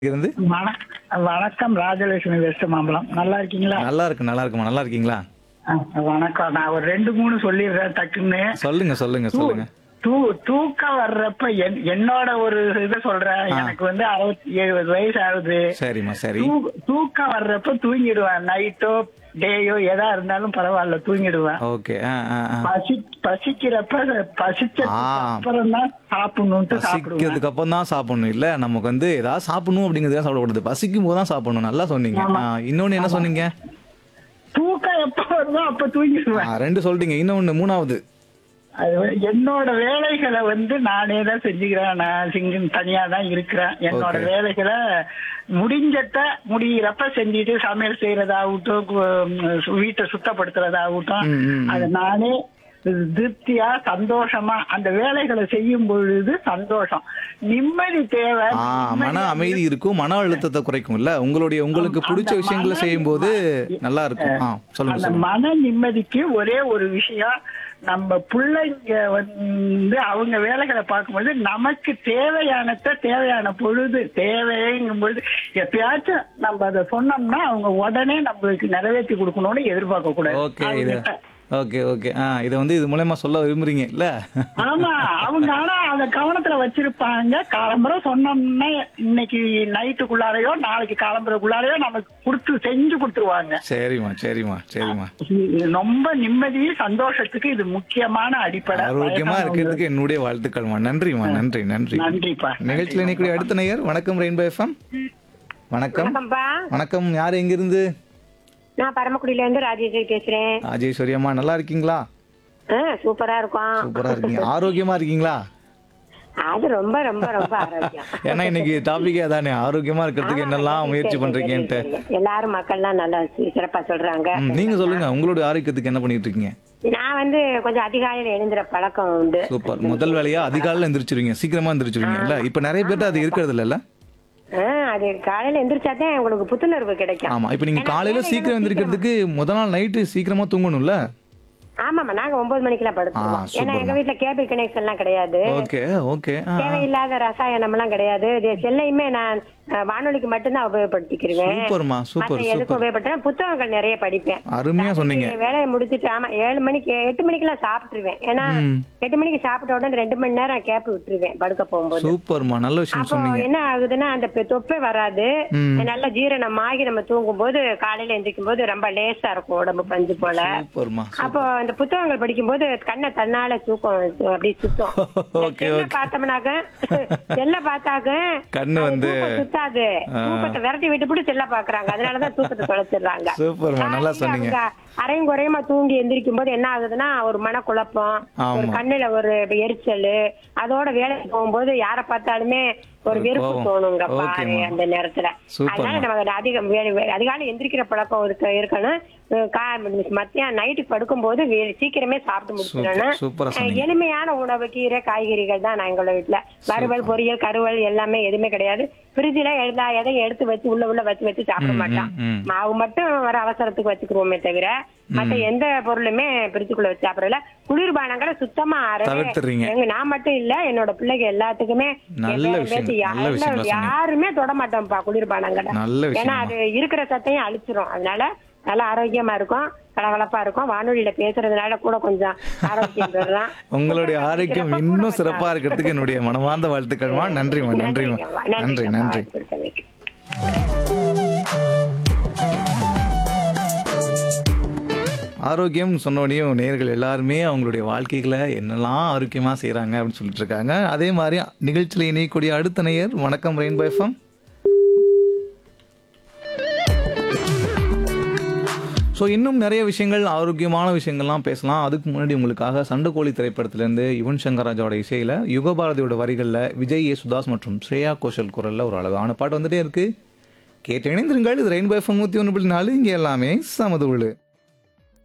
இருந்து வணக்- வணக்கம் ராஜலட்சுமி வெஸ்ட் மாம்பலம் நல்லா இருக்கீங்களா நல்லா இருக்கு நல்லா இருக்குமா நல்லா இருக்கீங்களா ஆ, வணக்கம் நான் ஒரு ரெண்டு மூணு சொல்லிடுறேன் டக்குன்னு சொல்லுங்க சொல்லுங்க தூ- சொல்லுங்க தூ தூக்கம் வர்றப்ப என்- என்னோட ஒரு இதை சொல்றேன் ஆ. எனக்கு வந்து அறுபத்தி எழுபது வயசு ஆகுது சரிம்மா சரி தூ- தூக்கம் வர்றப்ப தூங்கிடுவேன் நைட்டோ டேயோ எதா இருந்தாலும் பரவாயில்ல தூங்கிடுவேன் ஓகே ஆ ஆ ஆ பசி பசிக்கிறப்ப பசிச்சதுக்கு ஆ. அப்புறம் தான் சாப்பிடணும்ட்டு சாப்பிடுவேன் பசிக்கிறதுக்கு அப்புறம் தான் சாப்பிடணும் இல்ல நமக்கு வந்து ஏதாவது சாப்பிடணும் அப்படிங்கிறதுக்காக சாப்பிடக்கூடாது பசிக்கும் போது தான் சாப்பிடணும் நல்லா சொன்னீங்க ஆமா. ஆ, இன்னொன்னு என்ன சொன்னீங்க தூக்கம் எப்ப வருதோ அப்ப தூங்கிடுவேன் ஆ, ரெண்டு சொல்லிட்டீங்க இன்னொன்னு மூணாவது அது வந்து என்னோட வேலைகளை வந்து நானே தான் செஞ்சுக்கிறேன் நான் சிங்கம் தனியா தான் இருக்கிறேன் என்னோட Okay. வேலைகளை முடிஞ்சத முடியிறப்ப செஞ்சுட்டு சமையல் செய்யறதாகட்டும் கு- வீட்டை சுத்தப்படுத்துறதாகட்டும் ம், ம், ம். அது நானே திருப்தியா சந்தோஷமா அந்த வேலைகளை செய்யும் பொழுது சந்தோஷம் நிம்மதி தேவை ஆ மன நிம்மதி அமைதி இருக்கும் மன அழுத்தத்தை குறைக்கும் இல்ல உங்களுடைய உங்களுக்கு பிடிச்ச அந்த விஷயங்களை மன- செய்யும் போது நல்லா இருக்கும் ஆ சொல்லுங்க அந்த சொல்லுங்க மன நிம்மதிக்கு ஒரே ஒரு விஷயம் நம்ம பிள்ளைங்க வந்து அவங்க வேலைகளை பார்க்கும்போது நமக்கு தேவையானத தேவையான பொழுது தேவைங்கும் பொழுது எப்பயாச்சும் நம்ம அதை சொன்னோம்னா அவங்க உடனே நம்மளுக்கு நிறைவேற்றி கொடுக்கணும்னு எதிர்பார்க்க கூடாது ஓகே இது அவங்ககிட்ட. ஓகே ஓகே ஆ இதை வந்து இது மூலயமா சொல்ல விரும்புறீங்க இல்ல ஆமா அவங்க ஆனா அத கவனத்துல வச்சிருப்பாங்க காலம்பரை சொன்னோம்னா இன்னைக்கு நைட்டுக்குள்ளாரையோ நாளைக்கு காலம்பரைக்குள்ளாரையோ நமக்கு கொடுத்து செஞ்சு கொடுத்துருவாங்க சரிம்மா சரிம்மா சரிம்மா இது ரொம்ப நிம்மதி சந்தோஷத்துக்கு இது முக்கியமான அடிப்படை ஆரோக்கியமா இருக்கிறதுக்கு என்னுடைய வாழ்த்துக்கள்மா நன்றிம்மா நன்றி நன்றி நன்றிப்பா நிகழ்ச்சியில் இன்னைக்கு அடுத்த நேயர் வணக்கம் ரெயின்போ எஃப்எம் வணக்கம் வணக்கம்ப்பா வணக்கம் யார் எங்கிருந்து நான் பரமக்குடியில இருந்து ராஜேஸ்வரி பேசுறேன் ராஜேஸ்வரி அம்மா நல்லா இருக்கீங்களா ஆ, சூப்பரா இருக்கும் சூப்பரா இருக்கீங்க ஆரோக்கியமா இருக்கீங்களா அது ரொம்ப ரொம்ப ரொம்ப ஆரோக்கியம் ஏன்னா இன்னைக்கு டாபிக்கே அதானே ஆரோக்கியமா இருக்கிறதுக்கு என்னெல்லாம் முயற்சி பண்றீங்கன்ட்டு எல்லாரும் மக்கள்லாம் நல்லா சி- சிறப்பா சொல்றாங்க ம், நீங்க சொல்லுங்க உங்களுடைய ஆரோக்கியத்துக்கு என்ன பண்ணிட்டு இருக்கீங்க நான் வந்து கொஞ்சம் அதிகாலையில எழுந்துற பழக்கம் உண்டு சூப்பர் முதல் வேலையா அதிகாலையில எந்திரிச்சிருவீங்க சீக்கிரமா எந்திரிச்சிருவீங்க இல்ல இப்ப நிறைய பேர்ட்ட அது இருக்கிறது இல்லல்ல ஆ, அது காலையில எந்திரிச்சாதான் உங்களுக்கு புத்துணர்வு கிடைக்கும் ஆமா இப்ப நீங்க ஏன்னா காலையில வேலைகளை சீக்கிரம் எந்திரிக்கிறதுக்கு முத நாள் நைட்டு சீக்கிரமா தூங்கணும்ல ஆமாமா நாங்க ஒன்பது மணிக்கெல்லாம் படுத்துருவோம் ஆ, ஏன்னா எங்க சூப்பர்மா. வீட்டுல கேபிள் கனெக்ஷன் எல்லாம் கிடையாது ஓகே ஓகே தேவையில்லாத ரசாயனம் எல்லாம் கிடையாது இது செல்லையுமே நான் அஹ், வானொலிக்கு மட்டும்தான் உபயோகப்படுத்திக்கிருவேன் சூப்பர்மா சூப்பர் மத்த எதுக்கும் சூப்பர் உபயோகப்படுத்தேன் புத்தகங்கள் நிறைய படிப்பேன் அருமையா சொன்னீங்க வேலையை முடிச்சிட்டு ஆமா ஏழு மணிக்கு எட்டு மணிக்கெல்லாம் சாப்பிட்டுருவேன் ஏன்னா ம். எட்டு மணிக்கு சாப்பிட்ட உடனே ரெண்டு மணி நேரம் கேப் விட்டுருவேன் படுக்க போகும்போது சூப்பர்மா நல்ல விஷயம் அப்போ சொன்னீங்க என்ன ஆகுதுன்னா அந்த பெ- தொப்பே வராது ம். நல்ல ஜீரணம் ஆகி நம்ம தூங்கும் போது காலையில எந்திரிக்கும் போது ரொம்ப லேசா இருக்கும் உடம்பு பஞ்சு போல சூப்பர்மா அப்போ அந்த புத்தகங்கள் படிக்கும்போது கண்ணை தன்னால தூக்கம் அப்படி சுத்தம் ஓகே செல்ல ஓகே பார்த்தோம்னாக்க செல்ல பார்த்தாக்க கண்ணு அது வந்து தூக்கம் சுத்தாது ஆ. தூக்கத்தை விரட்டி விட்டு போட்டு செல்ல பாக்குறாங்க அதனாலதான் தூக்கத்தை தொலைச்சிடுறாங்க சூப்பர்மா நல்லா காலையில சொன்னீங்க அவங்க அரையும் குறையுமா தூங்கி எந்திரிக்கும் போது என்ன ஆகுதுன்னா ஒரு மனக்குழப்பம் ஒரு ஆமா. கண்ணுல ஒரு எரிச்சல் அதோட வேலைக்கு போகும்போது யார பார்த்தாலுமே ஒரு ஒரு வெறுப்பு கோவம். தோணுங்க பாரு ஓகேம்மா. அந்த நேரத்துல சூப்பர்மா. அதனால நமக்கு அதிகம் வே- வே- அதிகாலை எந்திரிக்கிற பழக்கம் இருக்க இருக்கணும் அஹ் கா- மத்தியானம் நைட்டுக்கு படுக்கும்போது வே- சீக்கிரமே சாப்பிட்டு முடிச்சிடணும் சூப்பரா அஹ் சொன்னீங்க. எளிமையான உணவு கீரை காய்கறிகள் தான் நான் எங்களோட வீட்டுல வறுவல் பொரியல் கருவல் எல்லாமே எதுவுமே கிடையாது ஃப்ரிட்ஜ்ல எல்லா எதையும் எடுத்து வச்சு உள்ள உள்ள வச்சு வச்சு சாப்பிட ம், மாட்டான் ம், ம். மாவு மட்டும் வர அவசரத்துக்கு வச்சுக்கிறோமே தவிர மத்த எந்த பொருளுமே ஃப்ரிட்ஜுக்குள்ள வச்சு சாப்பிடல குளிர்பானங்களை சுத்தமா அறவே தவிர்த்துறீங்க. எங்க நான் மட்டும் இல்ல என்னோட பிள்ளைங்க எல்லாத்துக்குமே நல்ல என் பேரன் விஷயம், பேத்தி நல்ல யாரும் விஷயம் தான் சொன்னீங்க. யாருமே தொட மாட்டோம்ப்பா குளிர்பானங்களை நல்ல விஷயம் ஏன்னா அது இருக்கிற சத்தையும் அழிச்சிரும் அதனால நல்லா ஆரோக்கியமா இருக்கும் கலகலப்பா இருக்கும் வானொலியில பேசுறதுனால கூட கொஞ்சம் ஆரோக்கியம் பெறலாம் உங்களுடைய ஆரோக்கியம் இன்னும் சிறப்பா இருக்கிறதுக்கு என்னுடைய மனமார்ந்த வாழ்த்துக்கள்மா நன்றிமா நன்றிமா நன்றி நன்றி ஆரோக்கியம் சொன்னோடனையும் நேர்கள் எல்லாருமே அவங்களுடைய வாழ்க்கைகளை என்னெல்லாம் ஆரோக்கியமா செய்றாங்க அப்படின்னு சொல்லிட்டு இருக்காங்க அதே மாதிரி நிகழ்ச்சியில் இணையக்கூடிய அடுத்த நேயர் வணக்கம் ரெயின்போ எஃப்எம் ஸோ இன்னும் நிறைய விஷயங்கள் ஆரோக்கியமான விஷயங்கள்லாம் பேசலாம் அதுக்கு முன்னாடி உங்களுக்காக சண்டைக்கோழி திரைப்படத்திலேருந்து யுவன் சங்கர் ராஜாவோட இசையில் யுகபாரதியோட வரிகளில் விஜய் யேசுதாஸ் மற்றும் ஸ்ரேயா கோஷல் குரலில் ஒரு அழகான பாட்டு வந்துட்டே இருக்கு கேட்டு இணைந்திருங்கள் இது ரெயின்போ எஃப்எம் நூற்றி ஒன்று புள்ளி நாலு இங்கே எல்லாமே சமதுள்ளு